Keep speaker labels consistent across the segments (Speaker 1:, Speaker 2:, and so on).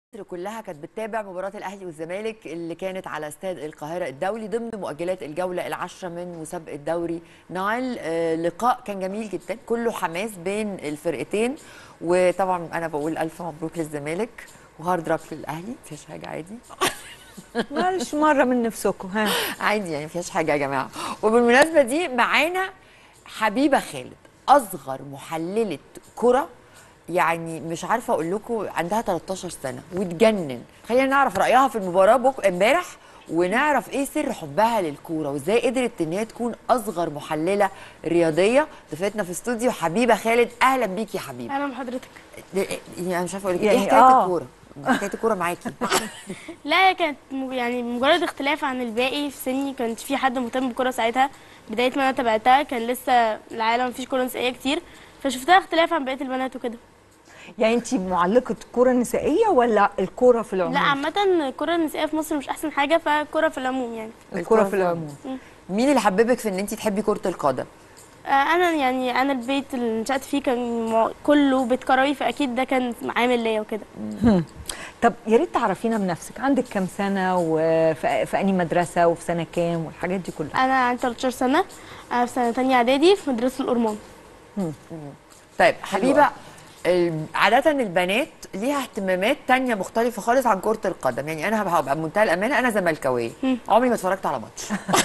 Speaker 1: مصر كلها كانت بتتابع مباراة الأهلي والزمالك اللي كانت على استاد القاهرة الدولي ضمن مؤجلات الجولة العاشرة من مسابقة دوري نايل آه، لقاء كان جميل جدا كله حماس بين الفرقتين وطبعا أنا بقول ألف مبروك للزمالك وهارد راك للأهلي مفيش حاجة عادي
Speaker 2: معلش مره من نفسكم ها
Speaker 1: عادي يعني مفيش حاجة يا جماعة وبالمناسبة دي معانا حبيبة خالد أصغر محللة كرة يعني مش عارفة أقول لكم عندها 13 سنة وتجنن خلينا نعرف رأيها في المباراة بك امبارح ونعرف ايه سر حبها للكوره وازاي قدرت ان هي تكون اصغر محلله رياضيه ضيفتنا في استوديو حبيبه خالد اهلا بيكي يا حبيبه
Speaker 3: اهلا بحضرتك
Speaker 1: يعني انا مش عارفه اقول لك
Speaker 2: يعني
Speaker 1: ايه حكايه
Speaker 2: آه.
Speaker 1: الكوره حكايه الكوره معاكي
Speaker 3: لا هي كانت م- يعني مجرد اختلاف عن الباقي في سني كانش في حد مهتم بالكوره ساعتها بدايه ما انا تابعتها كان لسه العالم مفيش كوره نسائيه كتير فشفتها اختلاف عن بقيه البنات وكده
Speaker 2: يعني انت معلقه كره نسائيه ولا الكوره في العموم
Speaker 3: لا عامه الكوره النسائيه في مصر مش احسن حاجه فالكوره في العموم يعني
Speaker 2: الكره في العموم
Speaker 1: مين اللي حببك في ان انت تحبي كره القدم
Speaker 3: آه، انا يعني انا البيت اللي نشات فيه كان مع- كله بيت كروي فاكيد ده كان عامل ليا وكده
Speaker 2: طب يا ريت تعرفينا بنفسك عندك كام سنه وفي في انهي مدرسه وفي سنه كام والحاجات دي كلها
Speaker 3: انا عندي 13 سنه انا في سنه تانية اعدادي في مدرسه الأرمان
Speaker 1: طيب حبيبه ال- عادة البنات ليها اهتمامات تانية مختلفة خالص عن كرة القدم يعني أنا هبقى هبقى بمنتهى الأمانة أنا زملكاوية عمري ما اتفرجت على ماتش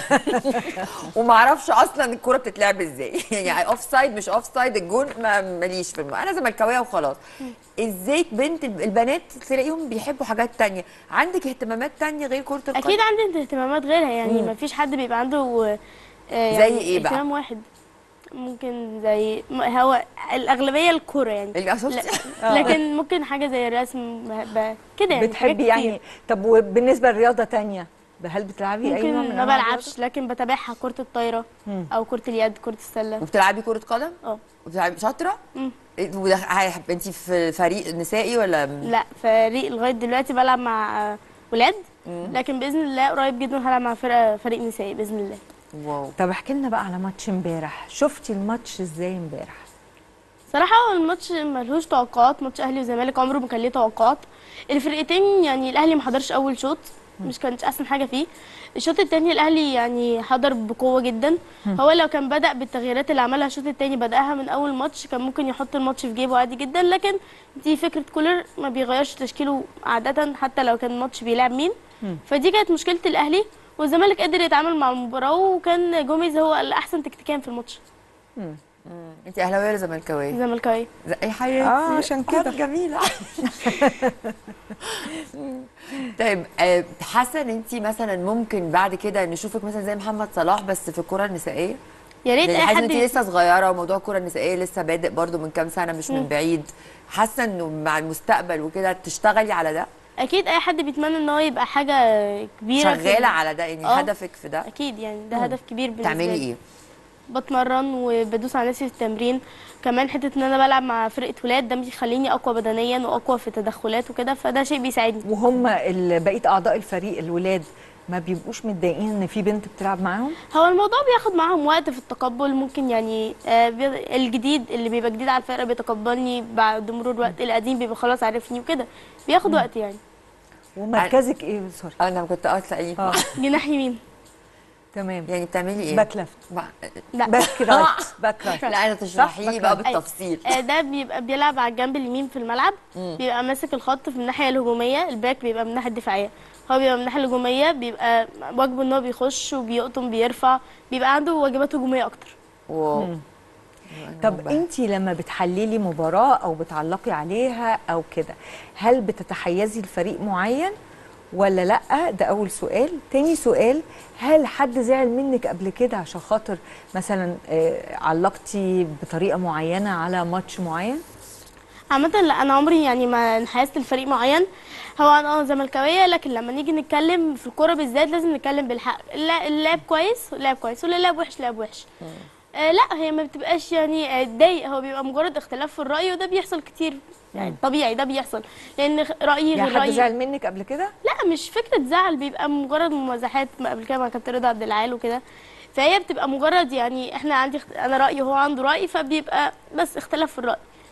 Speaker 1: وما اعرفش أصلا الكرة بتتلعب إزاي يعني أوف سايد مش أوف سايد الجون ما ماليش في الم... أنا زملكاوية وخلاص إزاي بنت الب- البنات تلاقيهم بيحبوا حاجات تانية عندك اهتمامات تانية غير كرة القدم
Speaker 3: اكيد عندي اهتمامات غيرها يعني
Speaker 1: مم.
Speaker 3: ما فيش حد بيبقى عنده آه،
Speaker 1: زي
Speaker 3: يعني
Speaker 1: إيه بقى؟
Speaker 3: اهتمام واحد ممكن زي م- هو الاغلبيه الكوره يعني
Speaker 1: اللي شفتي؟
Speaker 3: لا- لكن ممكن حاجه زي الرسم ب- ب- كده يعني حاجات
Speaker 2: بتحبي
Speaker 3: كتير.
Speaker 2: يعني طب وبالنسبه لرياضه تانية هل بتلعبي اي نوع من
Speaker 3: ممكن ما
Speaker 2: أنواع
Speaker 3: بلعبش لكن بتابعها كره الطايره
Speaker 2: مم.
Speaker 3: او كره اليد كره السله
Speaker 1: وبتلعبي كرة قدم؟
Speaker 3: اه
Speaker 1: وبتلعبي شاطرة؟
Speaker 3: مم.
Speaker 1: إيه، وده- هي- انت في فريق نسائي ولا
Speaker 3: لا فريق لغايه دلوقتي بلعب مع آه، ولاد لكن باذن الله قريب جدا هلعب مع فرقه فريق نسائي باذن الله
Speaker 1: واو
Speaker 2: طب احكي لنا بقى على ماتش امبارح شفتي الماتش ازاي امبارح
Speaker 3: صراحة هو الماتش ملهوش توقعات ماتش أهلي وزمالك عمره ما كان ليه توقعات الفرقتين يعني الأهلي ما حضرش أول شوط مش كانت أحسن حاجة فيه الشوط التاني الأهلي يعني حضر بقوة جدا هو لو كان بدأ بالتغييرات اللي عملها الشوط التاني بدأها من أول ماتش كان ممكن يحط الماتش في جيبه عادي جدا لكن دي فكرة كولر ما بيغيرش تشكيله عادة حتى لو كان الماتش بيلعب مين فدي كانت مشكلة الأهلي والزمالك قدر يتعامل مع المباراة وكان جوميز هو الأحسن تكتيكيا في الماتش
Speaker 1: انت اهلاويه ولا زملكاويه؟
Speaker 3: الزملكاوي
Speaker 1: زي اي حاجه
Speaker 2: آه، عشان كده.
Speaker 1: جميله طيب آه، حاسه ان انت مثلا ممكن بعد كده نشوفك مثلا زي محمد صلاح بس في الكره النسائيه
Speaker 3: يا ريت
Speaker 1: يعني
Speaker 3: أي
Speaker 1: حاسه ان
Speaker 3: حد
Speaker 1: انت لسه صغيره وموضوع الكره النسائيه لسه بادئ برضو من كام سنه مش من بعيد حاسه انه مع المستقبل وكده تشتغلي على ده
Speaker 3: اكيد اي حد بيتمنى ان هو يبقى حاجه كبيره في
Speaker 1: شغاله
Speaker 3: ال-
Speaker 1: على ده يعني
Speaker 3: آه.
Speaker 1: هدفك في ده
Speaker 3: اكيد يعني ده هدف كبير بالنسبه
Speaker 1: تعملي
Speaker 3: لي
Speaker 1: ايه
Speaker 3: بتمرن وبدوس على نفسي في التمرين كمان حته ان انا بلعب مع فرقه ولاد ده بيخليني اقوى بدنيا واقوى في التدخلات وكده فده شيء بيساعدني
Speaker 2: وهم ال- بقيه اعضاء الفريق الولاد ما بيبقوش متضايقين ان في بنت بتلعب معاهم
Speaker 3: هو الموضوع بياخد معاهم وقت في التقبل ممكن يعني آه، بي- الجديد اللي بيبقى جديد على الفرقه بيتقبلني بعد مرور الوقت القديم بيبقى خلاص عارفني وكده بياخد وقت يعني
Speaker 2: ومركزك ايه سوري
Speaker 1: انا كنت اه تلاقيه
Speaker 2: اه
Speaker 3: جناح يمين
Speaker 2: تمام
Speaker 1: يعني بتعملي ايه
Speaker 2: باك ليفت
Speaker 1: مع-
Speaker 3: لا
Speaker 2: باك رايت باك رايت
Speaker 1: لا انا تشرحي لي بقى
Speaker 2: صح،
Speaker 1: بالتفصيل
Speaker 3: آه، ده بيبقى بيلعب على الجنب اليمين في الملعب بيبقى ماسك الخط في الناحيه الهجوميه الباك بيبقى من الناحيه الدفاعيه هو بيبقى من الناحيه الهجوميه بيبقى واجبه ان هو بيخش وبيقطم بيرفع بيبقى عنده واجبات هجوميه اكتر
Speaker 1: واو
Speaker 2: طب انت لما بتحللي مباراه او بتعلقي عليها او كده هل بتتحيزي لفريق معين ولا لا ده اول سؤال تاني سؤال هل حد زعل منك قبل كده عشان خاطر مثلا آه، علقتي بطريقه معينه على ماتش معين
Speaker 3: عامة لا انا عمري يعني ما انحازت لفريق معين هو انا اه زملكاويه لكن لما نيجي نتكلم في الكوره بالذات لازم نتكلم بالحق الل- اللي لعب كويس لعب كويس واللي لعب وحش لعب وحش آه لا هي ما بتبقاش يعني آه، ضايق هو بيبقى مجرد اختلاف في الراي وده بيحصل كتير يعني طبيعي ده بيحصل لان خ- رايي
Speaker 2: يعني
Speaker 3: غير
Speaker 2: حد
Speaker 3: رايي
Speaker 2: زعل منك قبل كده
Speaker 3: لا مش فكره زعل بيبقى مجرد ممازحات ما قبل كده مع كابتن رضا عبد العال وكده فهي بتبقى مجرد يعني احنا عندي اخت- انا رايي وهو عنده راي فبيبقى بس اختلاف في الراي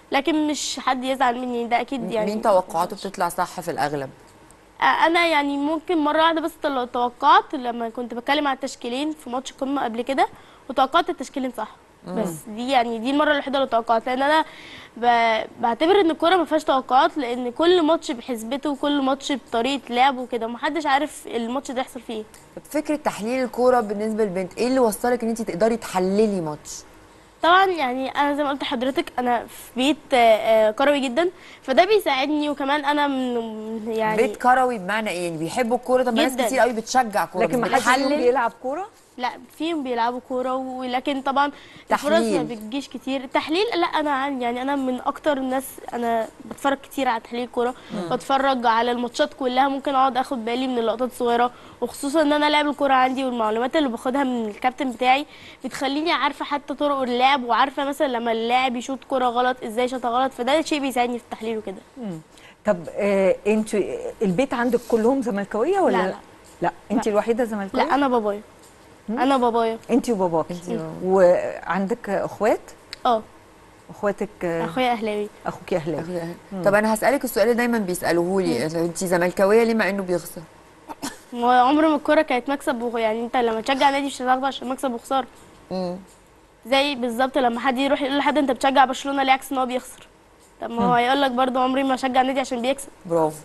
Speaker 3: لكن مش حد يزعل مني ده اكيد يعني
Speaker 1: مين توقعاته بتطلع صح في الاغلب
Speaker 3: انا يعني ممكن مره واحده بس لو توقعت لما كنت بتكلم على التشكيلين في ماتش قمه قبل كده وتوقعت التشكيلين صح بس دي يعني دي المره الوحيده اللي توقعت لان انا ب... بعتبر ان الكوره ما فيهاش توقعات لان كل ماتش بحسبته وكل ماتش بطريقه لعب وكده ومحدش عارف الماتش ده يحصل فيه إيه.
Speaker 1: طب فكره تحليل الكوره بالنسبه للبنت ايه اللي وصلك ان انت تقدري تحللي ماتش
Speaker 3: طبعا يعني انا زي ما قلت لحضرتك انا في بيت آه، آه، كروي جدا فده بيساعدني وكمان انا من يعني
Speaker 1: بيت كروي بمعنى ايه يعني بيحبوا الكوره طب ما ناس
Speaker 3: جداً.
Speaker 1: كتير قوي بتشجع كوره
Speaker 2: لكن
Speaker 1: بس
Speaker 2: ما حدش فيهم
Speaker 1: بتحلل
Speaker 2: بيلعب كوره
Speaker 3: لا فيهم بيلعبوا كوره ولكن طبعا الفرص
Speaker 1: تحليل.
Speaker 3: ما بتجيش كتير التحليل لا انا عن يعني انا من اكتر الناس انا بتفرج كتير على تحليل كوره بتفرج على الماتشات كلها ممكن اقعد اخد بالي من اللقطات الصغيره وخصوصا ان انا لعب الكوره عندي والمعلومات اللي باخدها من الكابتن بتاعي بتخليني عارفه حتى طرق اللعب وعارفه مثلا لما اللاعب يشوط كوره غلط ازاي شاطها غلط فده شيء بيساعدني في التحليل وكده
Speaker 2: طب آه انت البيت عندك كلهم زملكاويه ولا
Speaker 3: لا، لا.
Speaker 2: لا انت الوحيده زملكاويه
Speaker 3: لا انا بابايا انا بابايا
Speaker 2: انت وباباك
Speaker 1: انتي و-
Speaker 2: وعندك اخوات
Speaker 3: اه
Speaker 2: اخواتك آه،
Speaker 3: اخويا اهلاوي
Speaker 2: اخوك اهلاوي
Speaker 1: طب انا هسالك السؤال اللي دايما بيسالوه لي انت زملكاويه ليه مع انه بيخسر
Speaker 3: ما هو عمر ما الكوره كانت مكسب وخ... يعني انت لما تشجع نادي مش هتاخده عشان مكسب وخساره
Speaker 1: مم.
Speaker 3: زي بالظبط لما حد يروح يقول لحد انت بتشجع برشلونه ليه عكس ان هو بيخسر طب ما هو هيقول لك برضه عمري ما اشجع نادي عشان بيكسب
Speaker 1: برافو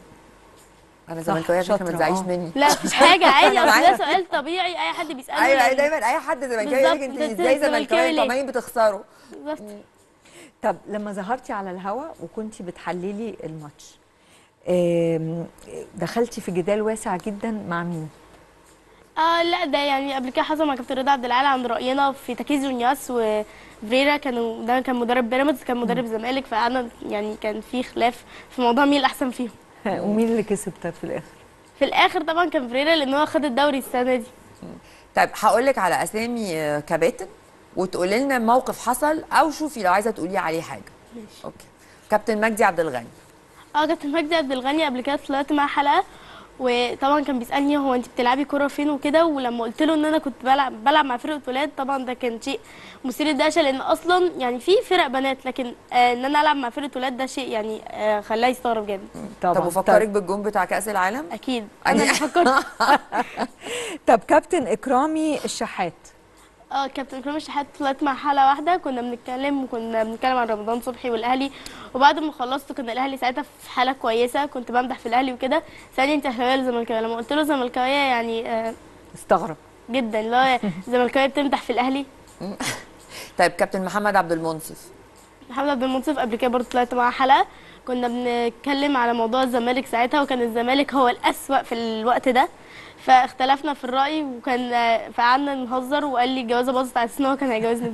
Speaker 1: انا
Speaker 2: صح،
Speaker 1: زملكاويه عشان ما
Speaker 2: شاطرة،
Speaker 1: تزعيش
Speaker 2: آه.
Speaker 1: مني
Speaker 3: لا مفيش حاجه عادي اصل
Speaker 1: معايا.
Speaker 3: ده سؤال طبيعي اي حد بيساله
Speaker 1: ايوه
Speaker 3: يعني.
Speaker 1: دايما اي حد زملكاوي
Speaker 3: بالظبط،
Speaker 1: يقول لك انت
Speaker 3: انت
Speaker 1: ازاي
Speaker 3: زملكاوي
Speaker 1: زملكاوي
Speaker 3: ليه؟
Speaker 1: انتوا عمالين بتخسروا
Speaker 3: بالظبط
Speaker 2: طب لما ظهرتي على الهوا وكنتي بتحللي الماتش آم، دخلتي في جدال واسع جدا مع مين
Speaker 3: اه لا ده يعني قبل كده حصل مع كابتن رضا عبد العال عن راينا في تكيز جونياس وفريرا كانوا ده كان مدرب بيراميدز كان مدرب زمالك فانا يعني كان في خلاف في موضوع مين الاحسن فيهم
Speaker 2: ها، ومين اللي كسب طب في الاخر
Speaker 3: في الاخر طبعا كان فريرا لان هو خد الدوري السنه دي
Speaker 1: طيب هقول لك على اسامي آه، كباتن وتقولي لنا موقف حصل او شوفي لو عايزه تقولي عليه حاجه
Speaker 3: ماشي
Speaker 1: اوكي كابتن مجدي عبد الغني
Speaker 3: اه كابتن مجدي عبد الغني قبل كده طلعت معاه حلقه وطبعا كان بيسالني هو انت بتلعبي كوره فين وكده ولما قلت له ان انا كنت بلعب بلعب مع فرقه ولاد طبعا ده كان شيء مثير للدهشه لان اصلا يعني في فرق بنات لكن آه ان انا العب مع فرقه ولاد ده شيء يعني آه خلاه يستغرب جامد
Speaker 2: طبعا
Speaker 1: طب وفكرك بالجون بتاع كاس العالم
Speaker 3: اكيد انا اللي
Speaker 1: أكيد.
Speaker 3: فكرت
Speaker 2: طب كابتن اكرامي الشحات
Speaker 3: اه كابتن اكرام الشحات طلعت مع حلقه واحده كنا بنتكلم وكنا بنتكلم عن رمضان صبحي والاهلي وبعد ما خلصت كنا الاهلي ساعتها في حاله كويسه كنت بمدح في الاهلي وكده سالني انت اهلاويه ولا زملكاويه لما قلت له زملكاويه يعني آه
Speaker 2: استغرب
Speaker 3: جدا اللي هو زملكاويه بتمدح في الاهلي
Speaker 1: طيب كابتن محمد عبد المنصف
Speaker 3: محمد عبد المنصف قبل كده برضه طلعت معاه حلقه كنا بنتكلم على موضوع الزمالك ساعتها وكان الزمالك هو الأسوأ في الوقت ده فاختلفنا في الرأي وكان فقعدنا نهزر وقال لي الجوازه باظت على اساس ان هو كان هيجوزني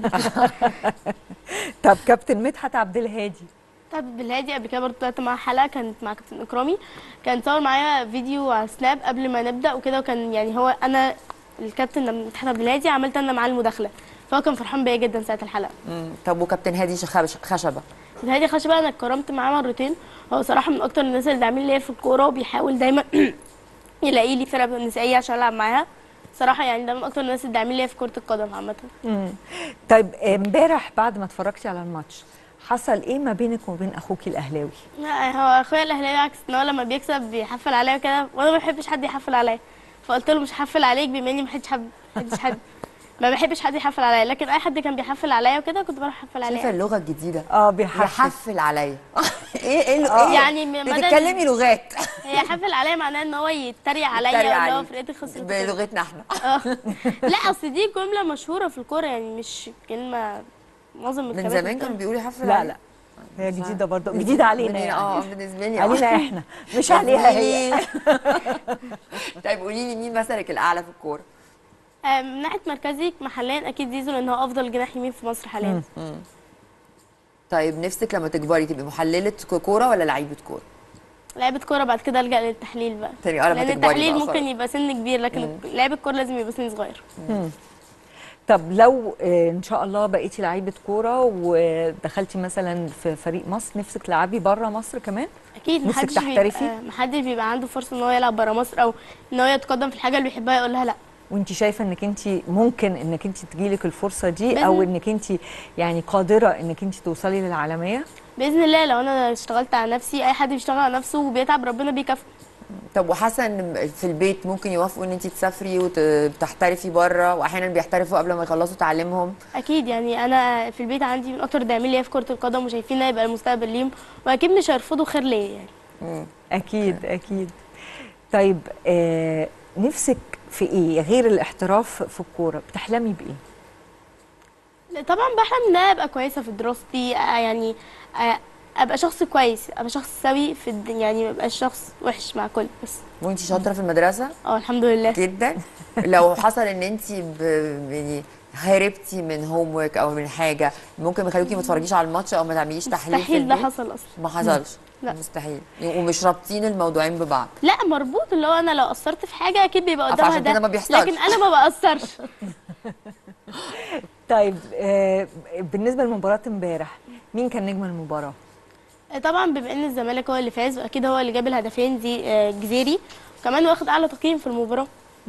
Speaker 2: طب كابتن مدحت عبد الهادي
Speaker 3: طب بالهادي قبل كده برضه طلعت معاه حلقه كانت مع كابتن اكرامي كان صور معايا فيديو على سناب قبل ما نبدا وكده وكان يعني هو انا الكابتن لما مدحت عبد الهادي عملت انا معاه المداخله فهو كان فرحان بيا جدا ساعه الحلقه
Speaker 1: مم. طب وكابتن هادي شخبش- خشبه
Speaker 3: الهادي خشبة انا اتكرمت معاه مرتين هو صراحه من اكتر الناس اللي داعمين ليا في الكوره وبيحاول دايما يلاقي لي فرق نسائيه عشان العب معاها صراحه يعني ده من اكتر الناس اللي داعمين ليا في كره القدم عامه
Speaker 2: مم. طيب امبارح بعد ما اتفرجتي على الماتش حصل ايه ما بينك وبين اخوك الاهلاوي
Speaker 3: لا، هو اخويا الاهلاوي عكس ان هو لما بيكسب بيحفل عليا وكده وانا ما بحبش حد يحفل عليا فقلت له مش هحفل عليك بما اني ما حدش حب حدش حد ما بحبش حد يحفل عليا لكن اي حد كان بيحفل عليا وكده كنت بروح احفل
Speaker 1: شايفه
Speaker 3: عليه
Speaker 1: اللغه الجديده
Speaker 2: اه بيحفل
Speaker 1: يحفل عليا ايه ايه
Speaker 2: آه.
Speaker 1: إيه؟
Speaker 3: يعني م- مدى-
Speaker 1: بتتكلمي لغات
Speaker 3: هي حفل عليا معناه ان هو يتريق عليا
Speaker 1: يتريق
Speaker 3: ولا هو
Speaker 1: عليك.
Speaker 3: فرقتي خسرت وكده.
Speaker 1: بلغتنا احنا
Speaker 3: اه لا اصل دي جمله مشهوره في الكوره يعني مش كلمه معظم
Speaker 1: من
Speaker 3: الكباتن
Speaker 1: زمان
Speaker 3: بتقولها.
Speaker 1: كانوا بيقولوا يحفل
Speaker 2: لا
Speaker 1: عليا.
Speaker 2: لا هي جديده برضه جديده علينا
Speaker 1: منين؟
Speaker 2: يعني.
Speaker 1: اه بالنسبه لي آه.
Speaker 2: علينا احنا مش عليها هي
Speaker 1: طيب قولي لي مين مثلك الاعلى في الكوره
Speaker 3: آه، من ناحيه مركزي محليا اكيد زيزو لان هو افضل جناح يمين في مصر حاليا
Speaker 1: طيب نفسك لما تكبري تبقي محلله كوره ولا لعيبه كوره
Speaker 3: لعيبه كوره بعد كده الجا للتحليل بقى
Speaker 1: تاني اه لما
Speaker 3: لان
Speaker 1: تكبري
Speaker 3: التحليل
Speaker 1: بقى
Speaker 3: ممكن
Speaker 1: خلاص.
Speaker 3: يبقى سن كبير لكن لعيب الكوره لازم يبقى سن صغير
Speaker 2: طب لو آه، ان شاء الله بقيتي لعيبه كوره ودخلتي مثلا في فريق مصر نفسك تلعبي بره مصر كمان
Speaker 3: اكيد
Speaker 2: نفسك
Speaker 3: محدش
Speaker 2: تحترفي؟
Speaker 3: بيبقى محدش بيبقى عنده فرصه ان هو يلعب بره مصر او ان هو يتقدم في الحاجه اللي بيحبها يقول لها لا
Speaker 2: وانت شايفه انك انت ممكن انك انت تجيلك الفرصه دي
Speaker 3: بإذن-
Speaker 2: او انك انت يعني قادره انك انت توصلي للعالميه
Speaker 3: باذن الله لو انا اشتغلت على نفسي اي حد بيشتغل على نفسه وبيتعب ربنا بيكافئه
Speaker 1: طب وحاسه ان في البيت ممكن يوافقوا ان انت تسافري وتحترفي بره واحيانا بيحترفوا قبل ما يخلصوا تعليمهم
Speaker 3: اكيد يعني انا في البيت عندي من اكتر الداعمين ليا في كره القدم وشايفين إنها يبقى المستقبل ليهم واكيد مش هيرفضوا خير ليا يعني
Speaker 2: اكيد اكيد طيب آه نفسك في ايه غير الاحتراف في الكوره بتحلمي بايه
Speaker 3: طبعا بحلم ان انا ابقى كويسه في دراستي آه، يعني آه، ابقى شخص كويس ابقى شخص سوي في الد... يعني ما ابقاش شخص وحش مع كل بس
Speaker 1: وانت شاطره في المدرسه
Speaker 3: اه الحمد لله
Speaker 1: جدا لو حصل ان انت ب... يعني هربتي من هوم ورك او من حاجه ممكن يخلوكي ما تتفرجيش على الماتش او ما تعمليش تحليل في
Speaker 3: مستحيل ده
Speaker 1: البيت؟
Speaker 3: حصل اصلا
Speaker 1: ما حصلش
Speaker 3: لا.
Speaker 1: مستحيل ومش رابطين الموضوعين ببعض
Speaker 3: لا مربوط اللي هو انا لو قصرت في حاجه اكيد بيبقى قدامها
Speaker 1: فعشان
Speaker 3: ده
Speaker 1: كده ما بيحصلش.
Speaker 3: لكن انا ما بقصرش
Speaker 2: طيب آه بالنسبه لمباراه امبارح مين كان نجم المباراه
Speaker 3: طبعا بما ان الزمالك هو اللي فاز واكيد هو اللي جاب الهدفين دي آه، جزيري وكمان واخد اعلى تقييم في المباراه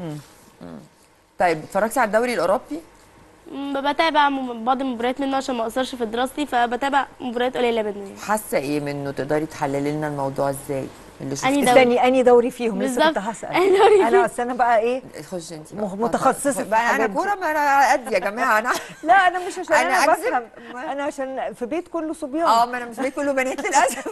Speaker 1: طيب اتفرجتي على الدوري الاوروبي
Speaker 3: م- بتابع م- بعض المباريات منه عشان ما اقصرش في دراستي فبتابع مباريات قليله منه يعني
Speaker 1: حاسه ايه منه تقدري تحللي لنا الموضوع ازاي اللي
Speaker 3: أنهي
Speaker 1: شفتيه
Speaker 3: دوري؟
Speaker 2: استني اني دوري فيهم لسه
Speaker 3: بالظبط.
Speaker 2: كنت هسال
Speaker 3: أنهي دوري
Speaker 2: انا
Speaker 3: فيهم؟
Speaker 2: اصل انا بقى ايه
Speaker 1: خش انت
Speaker 2: مخ- متخصصة في
Speaker 1: بقى انا
Speaker 2: الحاجات دي.
Speaker 1: كوره ما انا قد يا جماعه انا
Speaker 2: لا انا مش عشان
Speaker 1: أنا
Speaker 2: انا,
Speaker 1: أكذب؟
Speaker 2: بفهم انا عشان في بيت كله صبيان
Speaker 1: اه ما انا مش بيت كله بنات للاسف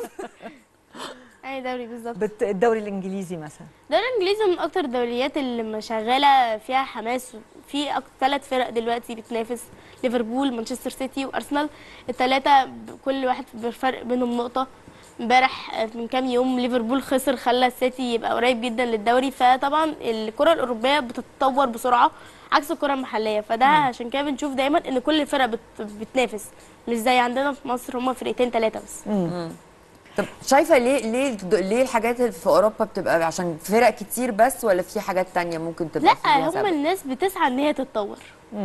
Speaker 3: اي دوري بالظبط
Speaker 2: بت- الدوري الانجليزي مثلا
Speaker 3: الدوري الانجليزي من اكتر الدوريات اللي شغاله فيها حماس في ثلاث فرق دلوقتي بتنافس ليفربول مانشستر سيتي وارسنال الثلاثه كل واحد بفرق بينهم نقطه امبارح آه، من كام يوم ليفربول خسر خلى السيتي يبقى قريب جدا للدوري فطبعا الكره الاوروبيه بتتطور بسرعه عكس الكره المحليه فده عشان كده بنشوف دايما ان كل الفرق بت... بتنافس مش زي عندنا في مصر هما فرقتين ثلاثه بس
Speaker 1: طب شايفه ليه ليه ليه الحاجات اللي في اوروبا بتبقى عشان فرق كتير بس ولا في حاجات تانية ممكن تبقى
Speaker 3: لا
Speaker 1: فيها
Speaker 3: هما
Speaker 1: سبب؟
Speaker 3: الناس بتسعى ان هي تتطور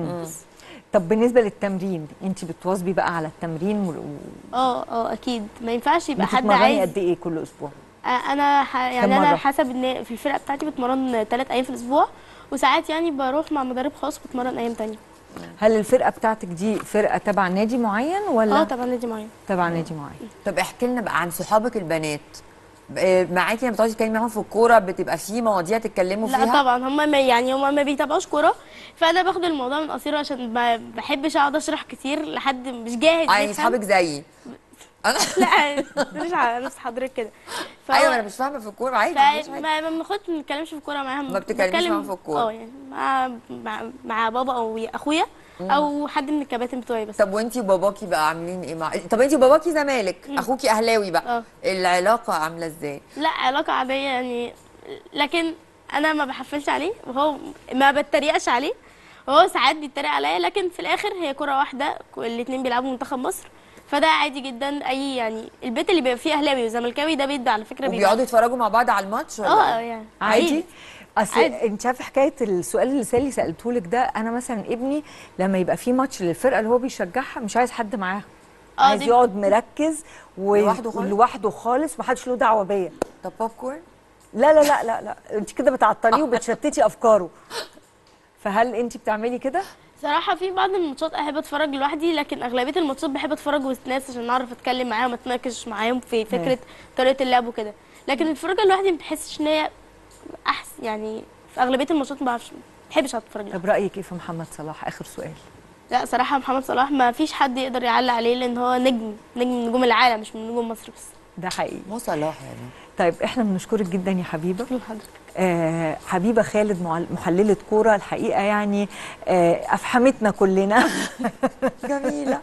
Speaker 2: طب بالنسبه للتمرين انت بتواظبي بقى على التمرين و...
Speaker 3: اه اه اكيد ما ينفعش يبقى حد
Speaker 2: بتتمرني
Speaker 3: عايز
Speaker 2: قد ايه كل اسبوع
Speaker 3: آه، انا ح... يعني
Speaker 2: مرة؟
Speaker 3: انا حسب ان في الفرقه بتاعتي بتمرن ثلاث ايام في الاسبوع وساعات يعني بروح مع مدرب خاص بتمرن ايام تانية
Speaker 2: هل الفرقه بتاعتك دي فرقه تبع نادي معين ولا
Speaker 3: اه طبعا نادي معين
Speaker 2: تبع نادي معين
Speaker 1: طب احكي لنا بقى عن صحابك البنات آه، معاكي لما بتقعدي تتكلمي معاهم في الكوره بتبقى في مواضيع تتكلموا فيها
Speaker 3: لا طبعا هم ما يعني هم ما بيتابعوش كوره فانا باخد الموضوع من قصيره عشان ما بحبش اقعد اشرح كتير لحد مش جاهز
Speaker 1: اه يعني
Speaker 3: يفهم.
Speaker 1: اصحابك زيي انا
Speaker 3: لا مش على نفس حضرتك كده فهو-
Speaker 1: ايوه انا مش فاهمه في الكوره عادي مفيش حاجة.
Speaker 3: فما ما بناخدش ما بنتكلمش في الكوره معاهم
Speaker 1: ما بتتكلميش
Speaker 3: بتكلم-
Speaker 1: معاهم في الكورة.
Speaker 3: اه يعني مع مع, مع بابا او اخويا او حد من الكباتن بتوعي بس
Speaker 1: طب وانتي وباباكي بقى عاملين ايه مع طب انتي وباباكي زمالك اخوكي اهلاوي بقى
Speaker 3: اه.
Speaker 1: العلاقه عامله ازاي
Speaker 3: لا علاقه عاديه يعني لكن انا ما بحفلش عليه وهو ما بتريقش عليه وهو ساعات بيتريق عليا لكن في الاخر هي كره واحده الاثنين بيلعبوا منتخب مصر فده عادي جدا اي يعني البيت اللي بيبقى فيه اهلاوي وزملكاوي ده بيت على فكره
Speaker 1: وبيقعدوا يتفرجوا مع بعض على الماتش ولا
Speaker 3: اه
Speaker 1: ايه؟
Speaker 3: يعني
Speaker 2: عادي اصل
Speaker 3: عادي.
Speaker 2: انت عارفه حكايه السؤال اللي سالي سالته لك ده انا مثلا ابني لما يبقى في ماتش للفرقه اللي هو بيشجعها مش عايز حد معاه
Speaker 3: اه
Speaker 2: عايز
Speaker 3: دي-
Speaker 2: يقعد مركز و...
Speaker 1: لوحده خالص؟
Speaker 2: لوحده خالص محدش له دعوه بيا
Speaker 1: طب بوب كورن
Speaker 2: لا لا لا لا لا انت كده بتعطليه وبتشتتي افكاره فهل انت بتعملي كده
Speaker 3: صراحة في بعض الماتشات احب اتفرج لوحدي لكن اغلبية الماتشات بحب اتفرج وسط ناس عشان اعرف اتكلم معاهم اتناقش معاهم في فكرة طريقة اللعب وكده لكن الفرجة لوحدي ما بحسش ان هي احسن يعني في اغلبية الماتشات ما بعرفش ما بحبش اتفرج لوحدي
Speaker 2: طب رايك ايه في محمد صلاح اخر سؤال
Speaker 3: لا صراحة محمد صلاح ما فيش حد يقدر يعلق عليه لان هو نجم نجم من نجوم العالم مش من نجوم مصر بس
Speaker 2: ده حقيقي
Speaker 1: مو صلاح يعني
Speaker 2: طيب احنا بنشكرك جدا يا حبيبه
Speaker 3: شكرا لحضرتك
Speaker 2: آه حبيبه خالد معل- محلله كوره الحقيقه يعني آه افحمتنا كلنا
Speaker 1: جميله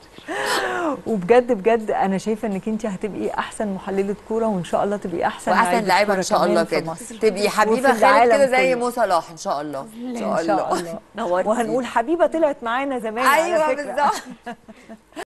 Speaker 2: وبجد بجد انا شايفه انك انت هتبقي احسن محلله كوره وان شاء الله تبقي احسن
Speaker 1: واحسن لعيبه
Speaker 2: كورة
Speaker 1: ان شاء
Speaker 2: كمان
Speaker 1: الله
Speaker 2: في
Speaker 1: كده
Speaker 2: مصر.
Speaker 1: تبقي حبيبه
Speaker 2: وفي
Speaker 1: خالد
Speaker 2: العالم
Speaker 1: كده زي
Speaker 2: كله.
Speaker 1: مو صلاح ان شاء الله ان
Speaker 2: ان شاء الله
Speaker 1: نورتي.
Speaker 2: وهنقول حبيبه طلعت معانا زمان على
Speaker 1: ايوه
Speaker 2: فكرة.
Speaker 1: بالظبط